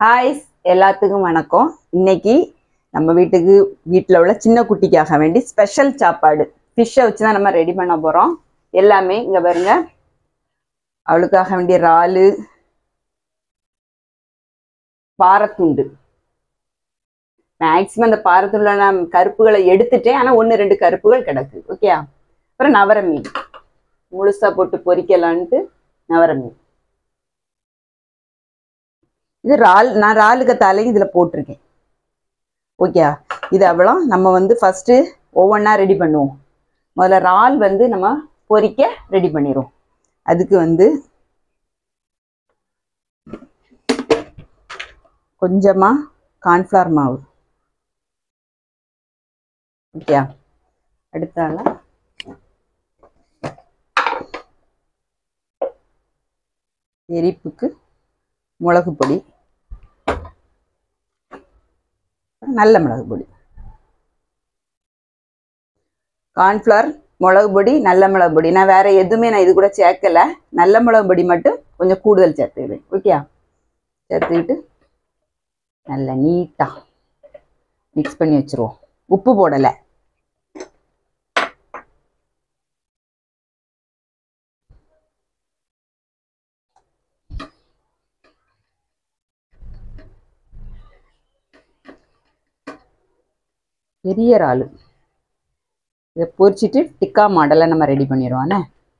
Hi எல்லாத்துக்கும் வணக்கம் இன்னைக்கு நம்ம வீட்டுக்கு வீட்டில் உள்ள சின்ன குட்டிக்காக வேண்டி ஸ்பெஷல் சாப்பாடு ஃபிஷ்ஷை வச்சு தான் நம்ம ரெடி பண்ண போகிறோம் எல்லாமே இங்கே பாருங்க அவளுக்காக வேண்டிய இறாலு பாரத்துண்டு மேக்சிமம் அந்த பாரத்துள்ள நான் கருப்புகளை எடுத்துட்டேன் ஆனால் ஒன்று ரெண்டு கருப்புகள் கிடக்கு ஓகே அப்புறம் நவர மீன் முழுசா போட்டு பொரிக்கலான்ட்டு நவர மீன் இது இறால் நான் இறாலுக்கு தலையும் இதில் போட்டிருக்கேன் ஓகே இது அவ்வளோ நம்ம வந்து ஃபஸ்ட்டு ஒவ்வொன்றா ரெடி பண்ணுவோம் முதல்ல இறால் வந்து நம்ம பொரிக்க ரெடி பண்ணிடுவோம் அதுக்கு வந்து கொஞ்சமாக கார்ன்ஃப்ளவர் மாவு ஓகே அடுத்தால எரிப்புக்கு மிளகு பொடி நல்ல மிளகு பொடி கார்ன்ஃப்ளவர் மிளகு பொடி நல்ல மிளகு பொடி நான் வேற எதுவுமே நான் இது கூட சேர்க்கல நல்ல மிளகு பொடி மட்டும் கொஞ்சம் கூடுதல் சேர்த்துக்கிறேன் ஓகே சேர்த்துக்கிட்டு நல்லா நீட்டாக மிக்ஸ் பண்ணி வச்சுருவோம் உப்பு போடலை பெரிய இறால் இதை பொரிச்சிட்டு டிக்கா மாடலை நம்ம ரெடி பண்ணிடுவோண்ணே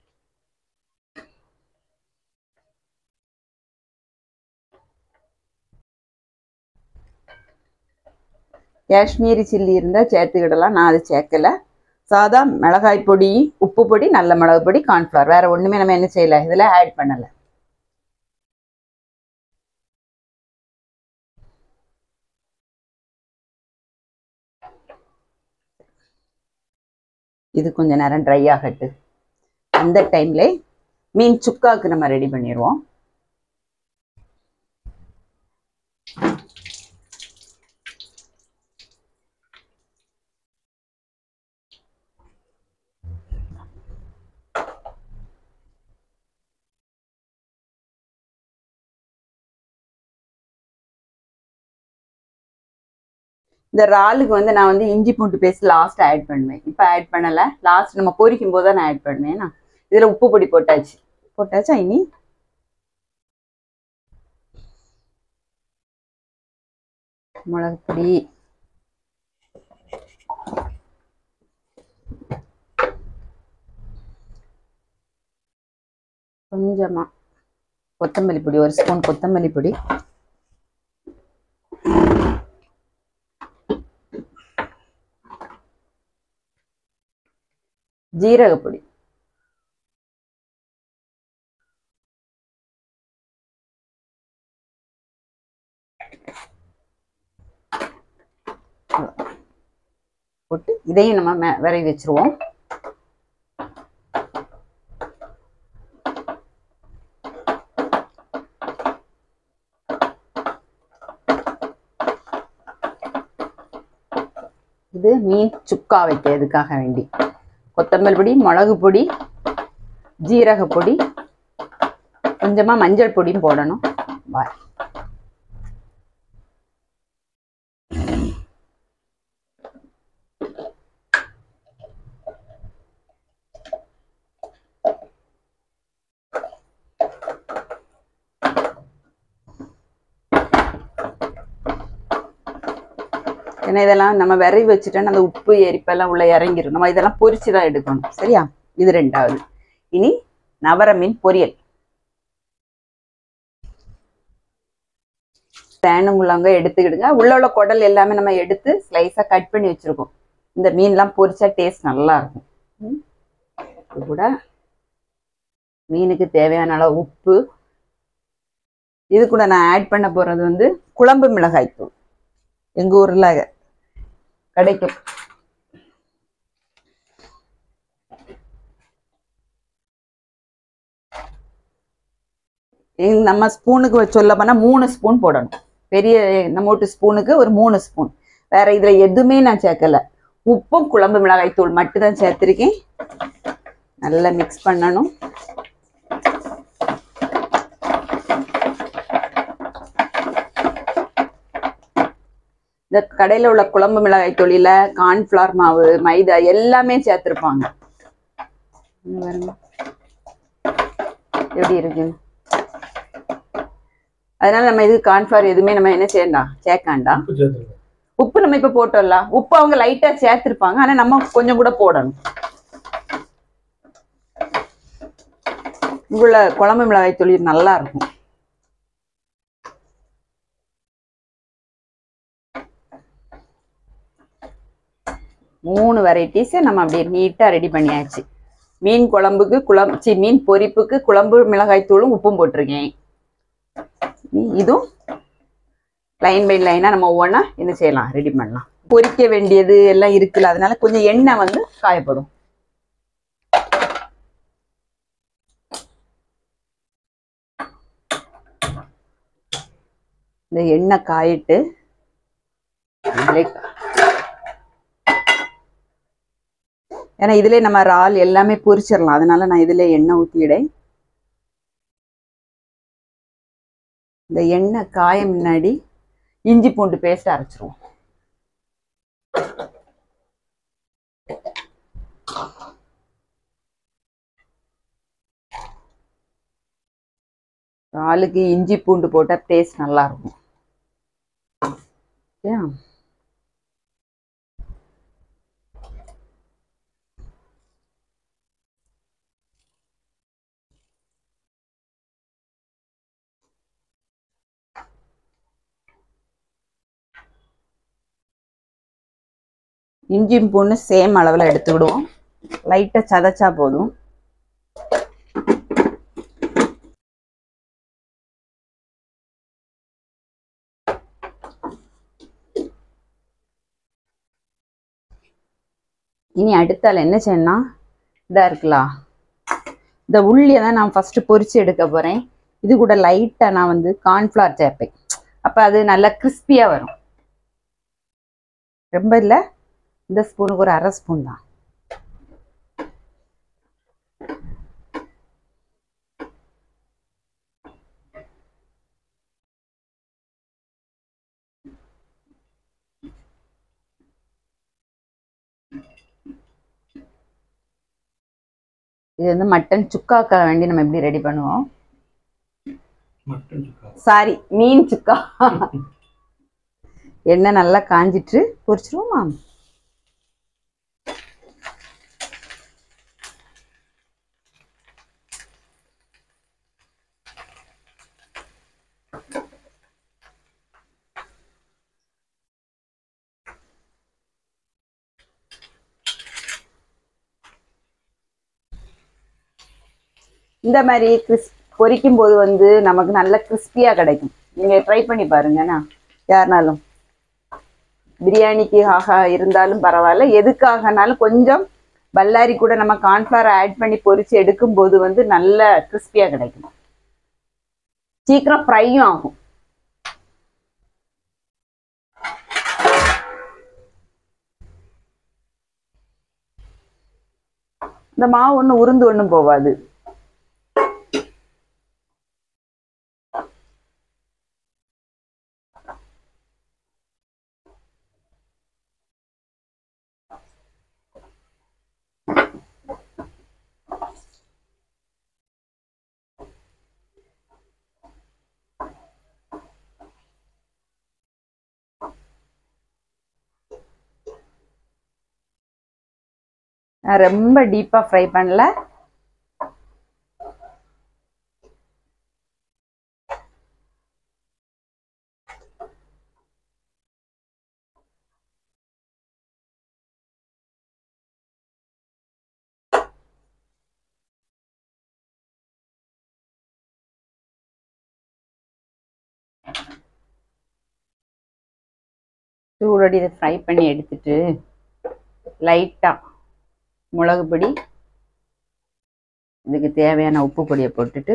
காஷ்மீரி சில்லி இருந்தால் சேர்த்துக்கிடலாம் நான் அது சேர்க்கல சாதா மிளகாய் பொடி உப்பு பொடி நல்ல மிளகு பொடி கார்ன்ஃப்ளவர் வேற ஒன்றுமே நம்ம என்ன செய்யலை இதில் ஆட் பண்ணலை இது கொஞ்ச நேரம் ட்ரை ஆகட்டு அந்த டைம்ல மீன் சுக்காக்கு நம்ம ரெடி பண்ணிடுவோம் இந்த இறாலுக்கு வந்து நான் வந்து இஞ்சி பூண்டு பேஸ்ட் லாஸ்ட் ஆட் பண்ணுவேன் இப்போ ஆட் பண்ணலை லாஸ்ட் நம்ம பொரிக்கும் போது தான் நான் ஆட் பண்ணுவேன் நான் இதில் உப்பு பொடி போட்டாச்சு போட்டாச்சா இனி மிளகு பொடி கொஞ்சமா கொத்தமல்லி பொடி ஒரு ஸ்பூன் கொத்தமல்லி பொடி ஜீரகப்பொடி போட்டு இதையும் நம்ம மே விரைவி வச்சிருவோம் இது மீன் சுக்கா வைக்கிறதுக்காக வேண்டி கொத்தமல்லி பொடி மிளகு பொடி ஜீரக பொடி கொஞ்சமாக மஞ்சள் பொடியும் போடணும் வா ஏன்னா இதெல்லாம் நம்ம விரைவி வச்சுட்டோன்னா அந்த உப்பு எரிப்பெல்லாம் உள்ள இறங்கிடும் நம்ம இதெல்லாம் பொரிச்சு தான் எடுக்கணும் சரியா இது ரெண்டாவது இனி நவர மீன் பொரியல் தேனும் உள்ளவங்க எடுத்துக்கிடுங்க உள்ள உள்ள குடல் எல்லாமே நம்ம எடுத்து ஸ்லைஸாக கட் பண்ணி வச்சுருக்கோம் இந்த மீன்லாம் பொரிச்சா டேஸ்ட் நல்லா இருக்கும் ம். இது கூட மீனுக்கு தேவையான அளவு உப்பு இது கூட நான் ஆட் பண்ண போகிறது வந்து குழம்பு மிளகாய் தூள் எங்கள் ஊரில் கிடைக்கும் இது நம்ம ஸ்பூனுக்கு சொல்ல போனால் மூணு ஸ்பூன் போடணும் பெரிய நம்மோட்டு ஸ்பூனுக்கு ஒரு மூணு ஸ்பூன் வேற இதில் எதுவுமே நான் சேர்க்கல உப்பும் குழம்பு மிளகாய் தூள் மட்டும் தான் சேர்த்துருக்கேன் நல்லா மிக்ஸ் பண்ணணும் இந்த கடையில உள்ள குழம்பு மிளகாய் தொழில கார்ன்ஃபிளவர் மாவு மைதா எல்லாமே சேர்த்திருப்பாங்க இங்க பாருங்க எப்படி இருக்கு அதனால நம்ம இது கார்ன்ஃபிளவர் எதுவுமே நம்ம என்ன செய்யண்டா சேர்க்காண்டா உப்பு சேர்த்துருங்க உப்பு நம்ம இப்ப போட்டோம்ல உப்பு அவங்க லைட்டா சேர்த்திருப்பாங்க ஆனா நம்ம கொஞ்சம் கூட போடணும் உள்ள குழம்பு மிளகாய் தொழில் நல்லா இருக்கும் மூணு வெரைட்டிஸை நம்ம அப்படியே நீட்டா ரெடி பண்ணியாச்சு மீன் குழம்புக்கு குழம்பு சி மீன் பொரிப்புக்கு குழம்பு மிளகாய் தூளும் உப்பும் போட்டிருக்கேன் இ- இதுவும் லைன் பை லைனா நம்ம ஒவ்வொன்றா என்ன செய்யலாம் ரெடி பண்ணலாம் பொரிக்க வேண்டியது எல்லாம் இருக்குல்ல அதனால கொஞ்சம் எண்ணெய் வந்து காயப்படும் இந்த எண்ணெய் காயிட்டு இதுலே- ஏன்னா இதுல நம்ம இறால் எல்லாமே பொரிச்சிடலாம் அதனால நான் இதுல எண்ணெய் ஊத்திடேன் இந்த எண்ணெய் காய முன்னாடி இஞ்சி பூண்டு பேஸ்ட் அரைச்சிருவோம் இறாலுக்கு இஞ்சி பூண்டு போட்டா டேஸ்ட் நல்லா இருக்கும் ஏன் இஞ்சியும் பூண்டு சேம் அளவில் எடுத்துக்கிடுவோம் லைட்டாக சதைச்சா போதும் இனி அடுத்தால என்ன செய்யணும்னா இதா இருக்கலாம் இந்த உள்ளியை தான் நான் ஃபர்ஸ்ட் பொரிச்சு எடுக்க போறேன் இது கூட லைட்டா நான் வந்து கார்ன்ஃப்ளவர் சேர்ப்பேன் அப்ப அது நல்லா கிறிஸ்பியா வரும் ரொம்ப இல்லை இந்த ஸ்பூனுக்கு ஒரு அரை ஸ்பூன் தான் இது வந்து மட்டன் சுக்காக்காக வேண்டி நம்ம எப்படி ரெடி பண்ணுவோம் மட்டன் சுக்கா சாரி மீன் சுக்கா எண்ணெய் நல்லா காஞ்சிட்டு பொரிச்சிருவோமா இந்த மாதிரி கிறிஸ் பொரிக்கும் போது வந்து நமக்கு நல்ல கிறிஸ்பியாக கிடைக்கும் நீங்கள் ட்ரை பண்ணி பாருங்கண்ணா யாருனாலும் பிரியாணிக்கு ஆக இருந்தாலும் பரவாயில்ல எதுக்காகனாலும் கொஞ்சம் பல்லாரி கூட நம்ம கார்ன்ஃப்ளவர் ஆட் பண்ணி பொரிச்சு எடுக்கும்போது வந்து நல்ல கிறிஸ்பியாக கிடைக்கும் சீக்கிரம் ஃப்ரையும் ஆகும் இந்த மாவு ஒன்றும் உருந்து ஒன்றும் போகாது நான் ரொம்ப டீப்பாக ஃப்ரை பண்ணல சூடோடி இதை ஃப்ரை பண்ணி எடுத்துட்டு லைட்டாக மிளகு பொடி இதுக்கு தேவையான உப்பு பொடியை போட்டுட்டு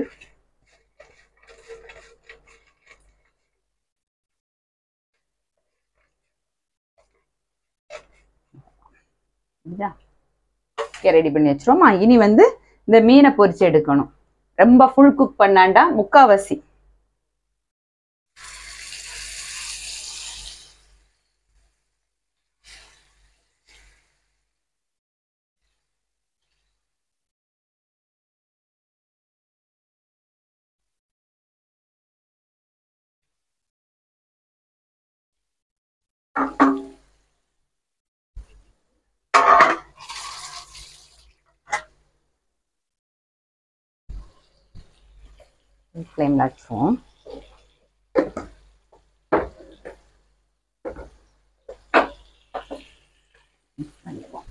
ரெடி பண்ணி வச்சிருவோமா இனி வந்து இந்த மீனை பொரிச்சு எடுக்கணும் ரொம்ப ஃபுல் குக் பண்ணாண்டா முக்காவாசி ஃப்ளேமில் வச்சுருவோம் Mix பண்ணிக்குவோம்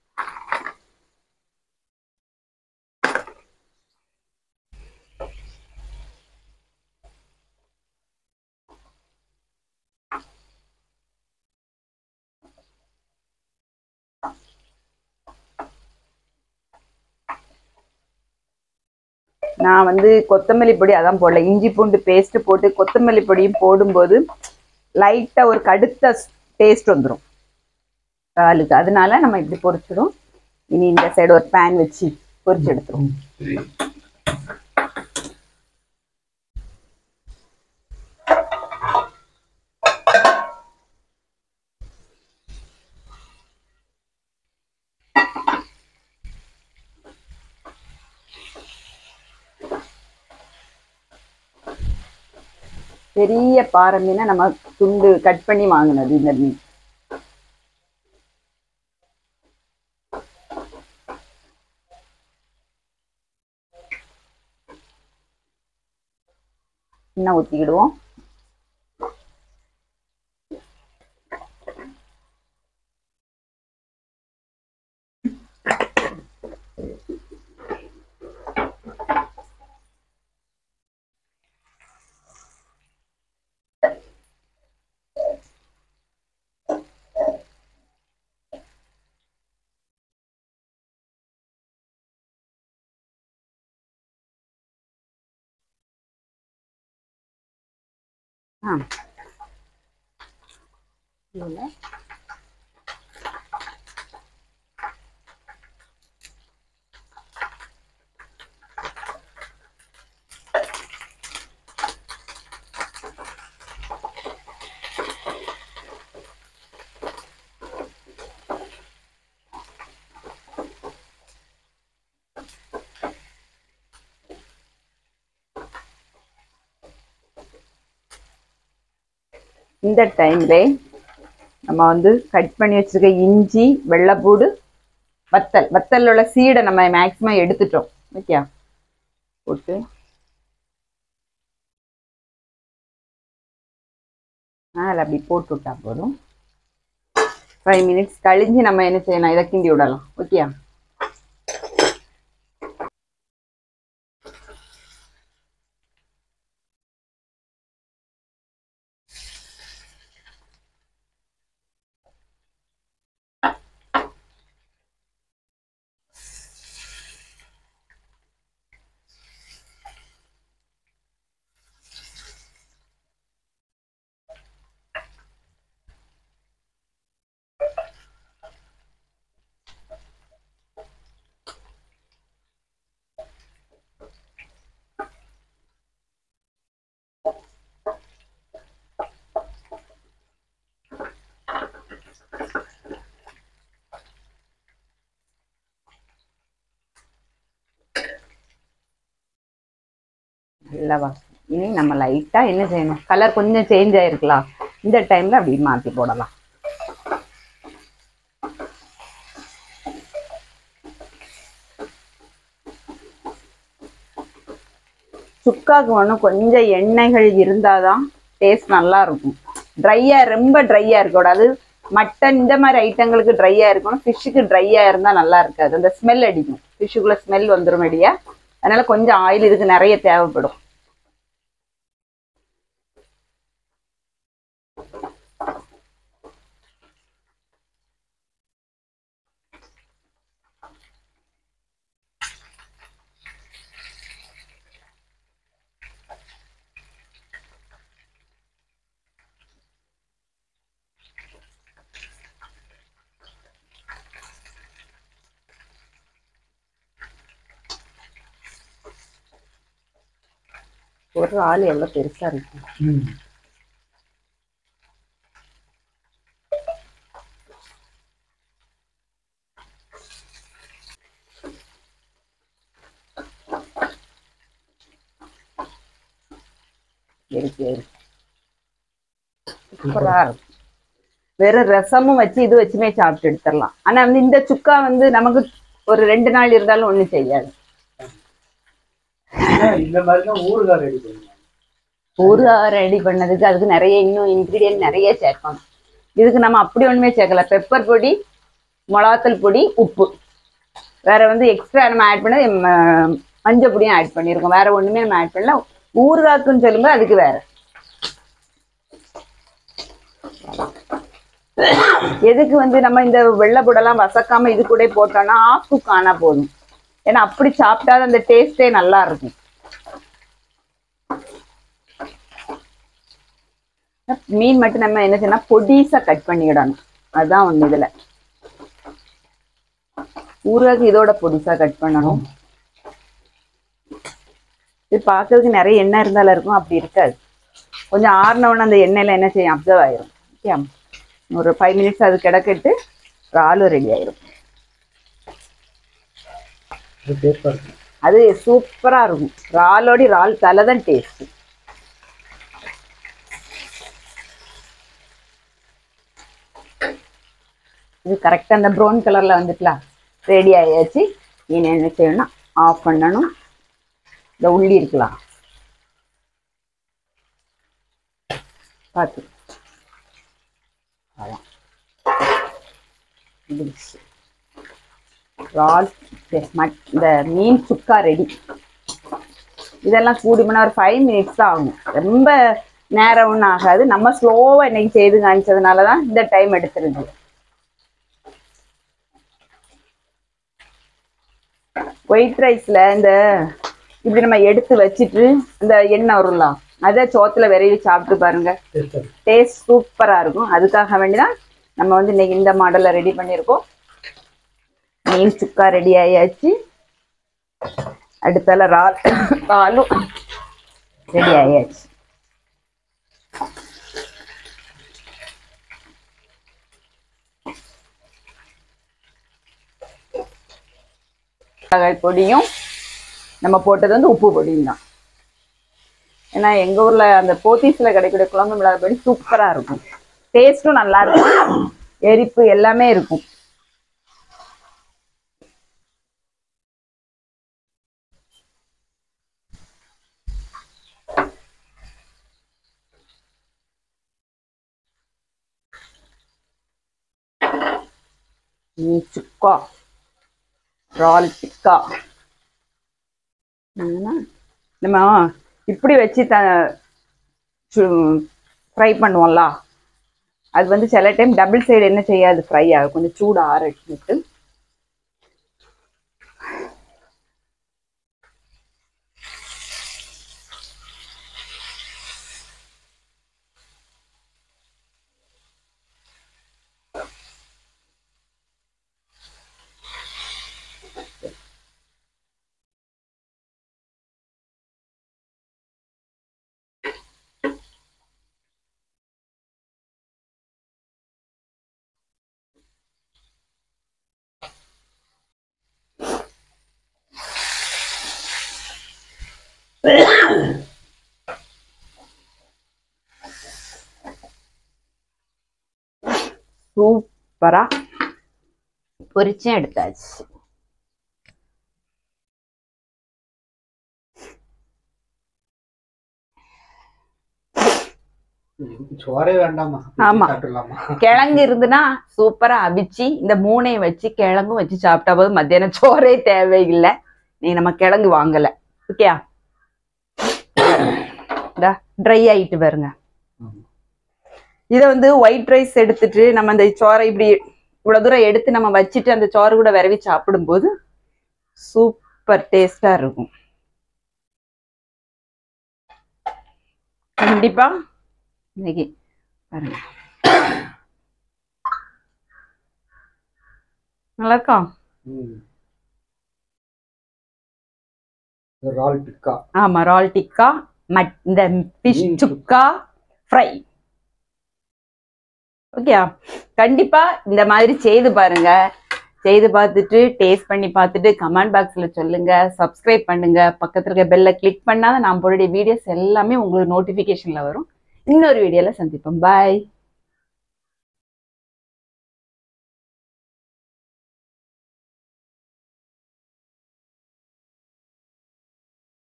நான் வந்து கொத்தமல்லி பொடி அதான் போடல இஞ்சி பூண்டு பேஸ்ட் போட்டு கொத்தமல்லி பொடியும் போடும்போது லைட்டாக ஒரு கடுத்த டேஸ்ட் வந்துடும் இறாலுக்கு அதனால நம்ம இப்படி பொரிச்சிடும் இனி இந்த சைடு ஒரு பேன் வச்சு பொரிச்சு எடுத்துருவோம் சரி பெரிய பாறை மீனை நம்ம துண்டு கட் பண்ணி வாங்கினது இந்த மீன் எண்ணெய் ஊற்றிக்கிடுவோம் ஆ இதுல இந்த டைம்ல நம்ம வந்து கட் பண்ணி வச்சிருக்க இஞ்சி வெள்ளைப்பூடு வத்தல் வத்தல்ல உள்ள சீடை நம்ம மேக்ஸிமம் எடுத்துட்டோம் ஓகே போட்டு மேலே அப்படி போட்டு விட்டா போதும் ஃபைவ் மினிட்ஸ் கழிஞ்சு நம்ம என்ன செய்யணும் இதை கிண்டி விடலாம் ஓகே நல்லா வாசம் இனி நம்ம லைட்டாக என்ன செய்யணும் கலர் கொஞ்சம் சேஞ்ச் ஆயிருக்கலாம் இந்த டைமில் அப்படி மாற்றி போடலாம் சுக்காக்கு ஒன்றும் கொஞ்சம் எண்ணெய்கள் இருந்தால் தான் டேஸ்ட் நல்லா இருக்கும் ட்ரையாக ரொம்ப ட்ரையாக இருக்கக்கூடாது மட்டன் இந்த மாதிரி ஐட்டங்களுக்கு ட்ரையாக இருக்கணும் ஃபிஷ்ஷுக்கு ட்ரையாக இருந்தால் நல்லா இருக்காது அந்த ஸ்மெல் அடிக்கும் ஃபிஷ்ஷுக்குள்ளே ஸ்மெல் வந்துடும் அடியா அதனால கொஞ்சம் ஆயில் இதுக்கு நிறைய தேவைப்படும் ஒரு ஆள் எவ்வளோ பெருசா இருக்கு ம் இருக்கு இருக்கு சூப்பரா இருக்கும் வெறும் ரசமும் வச்சு இது வச்சுமே சாப்பிட்டு எடுத்துடலாம் ஆனா வந்து இந்த சுக்கா வந்து நமக்கு ஒரு ரெண்டு நாள் இருந்தாலும் ஒண்ணும் செய்யாது இந்த மாதிரி தான் ஊறுகாய் ரெடி பண்ணுவாங்க ஊறுகாய் ரெடி பண்ணதுக்கு அதுக்கு நிறைய இன்னும் இன்க்ரீடியன்ட் நிறைய சேர்க்கணும் இதுக்கு நம்ம அப்படி ஒண்ணுமே சேர்க்கல பெப்பர் பொடி மிளகாத்தூள் பொடி உப்பு வேற வந்து எக்ஸ்ட்ரா நம்ம ஆட் பண்ணது ம- மஞ்சள் பொடியும் ஆட் பண்ணியிருக்கோம் வேற ஒண்ணுமே நம்ம ஆட் பண்ணல ஊறுகாய்க்குன்னு சொல்லும்போது அதுக்கு வேற எதுக்கு வந்து நம்ம இந்த வெள்ளைப்பூடெல்லாம் வசக்காம இது கூட போட்டோம்னா ஆஃப் குக் ஆனா போதும் ஏன்னா அப்படி சாப்பிட்டா அந்த டேஸ்டே நல்லா இருக்கும் மீன் மட்டும் நம்ம என்ன செய்யணும் பொடிசா கட் பண்ணிக்கிடணும் அதுதான் ஒண்ணு இதுல ஊறுகாய்க்கு இதோட பொடிசா கட் பண்ணணும் இது பார்க்கறதுக்கு நிறைய எண்ணெய் இருந்தாலும் இருக்கும் அப்படி இருக்காது கொஞ்சம் ஆறினவுடனே அந்த எண்ணெயில என்ன செய்யும் அப்சர்வ் ஆயிரும் ஓகே ஒரு ஃபைவ் மினிட்ஸ் அது கிடக்கிட்டு இறாலும் ரெடி ஆயிரும் இது டேஸ்டாக இருக்கும் அது சூப்பரா இருக்கும் இறாலோடி இறால் தலை தான் டேஸ்ட் இது கரெக்டாக அந்த ப்ரௌன் கலர்ல வந்துட்டுலாம் ரெடி ஆயாச்சு இனி என்ன செய்யணும்னா ஆஃப் பண்ணணும் இந்த உள்ளி இருக்கலாம் பார்த்து அதான் முடிஞ்சுச்சு. இறால் சரி, மட்- இந்த மீன் சுக்கா ரெடி இதெல்லாம் கூடி போனால் ஒரு ஃபைவ் மினிட்ஸ் தான் ஆகும் ரொம்ப நேரம் ஒன்றும் ஆகாது நம்ம ஸ்லோவாக இன்னைக்கு செய்து காமிச்சதுனால தான் இந்த டைம் எடுத்துருது ஒயிட் ரைஸ்ல இந்த இப்படி நம்ம எடுத்து வச்சுட்டு இந்த எண்ணெய் வரும்ல அதை சோத்துல விரைவி சாப்பிட்டு பாருங்க டேஸ்டாக இருக்கும் டேஸ்ட் சூப்பரா இருக்கும் அதுக்காக வேண்டிதான் நம்ம வந்து இன்னைக்கு இந்த மாடல்ல ரெடி பண்ணியிருக்கோம் மீன் சுக்கா ரெடி ஆயாச்சு அடுத்தால ரால் ராலும் ரெடி ஆயாச்சு மிளகாய் பொடியும் நம்ம போட்டது வந்து உப்பு பொடியும் தான் ஏன்னா எங்க ஊர்ல அந்த போத்தீஸ்ல கிடைக்கக்கூடிய குழம்பு மிளகாய் பொடி சூப்பரா இருக்கும் டேஸ்ட்டும் நல்லா இருக்கும் எரிப்பு எல்லாமே இருக்கும் ம், சுக்கா ரால் டிக்கா என்னன்னா, நம்ம இப்படி வச்சு த ஃப்ரை பண்ணுவோம்ல அது வந்து சில டைம் டபுள் சைடு என்ன செய்யாது ஃப்ரை ஆகும் கொஞ்சம் சூடு ஆரட்டிட்டு சூப்பரா பொரிச்சும் எடுத்தாச்சு இதுக்கு சோறே வேண்டாமா ஆமா. சாப்பிடலாமா கிழங்கு இருந்துன்னா சூப்பரா அவிச்சு இந்த மூணையும் வச்சு கிழங்கும் வச்சு சாப்பிட்டா போது மத்தியானம் சோறே தேவையில்லை நீ நம்ம கிழங்கு வாங்கல ஓகேயா ட்ரை ஆயிட்டு பாருங்க ஆமா. இதை வந்து ஒயிட் ரைஸ் எடுத்துட்டு நம்ம அந்த சோறை இப்படி இவ்வளவு தூரம் எடுத்து நம்ம வச்சுட்டு அந்த சோறு கூட விரவி சாப்பிடும்போது சூப்பர் டேஸ்டா இருக்கும் கண்டிப்பா இன்னைக்கு பாருங்க நல்லா இருக்கா ம். இது ரால் டிக்கா ஆமா ரால் டிக்கா மட் இந்த ஃபிஷ் மீன் சுக்கா ஃப்ரை ஓகே கண்டிப்பா இந்த மாதிரி செய்து பாருங்க செய்து பார்த்துட்டு டேஸ்ட் பண்ணி பார்த்துட்டு கமெண்ட் பாக்ஸ்ல சொல்லுங்க சப்ஸ்கிரைப் பண்ணுங்க பக்கத்துல இருக்க பெல்ல கிளிக் பண்ணாதான் நான் போடுற வீடியோஸ் எல்லாமே உங்களுக்கு நோட்டிபிகேஷன்ல வரும் இன்னொரு வீடியோல சந்திப்போம் பாய்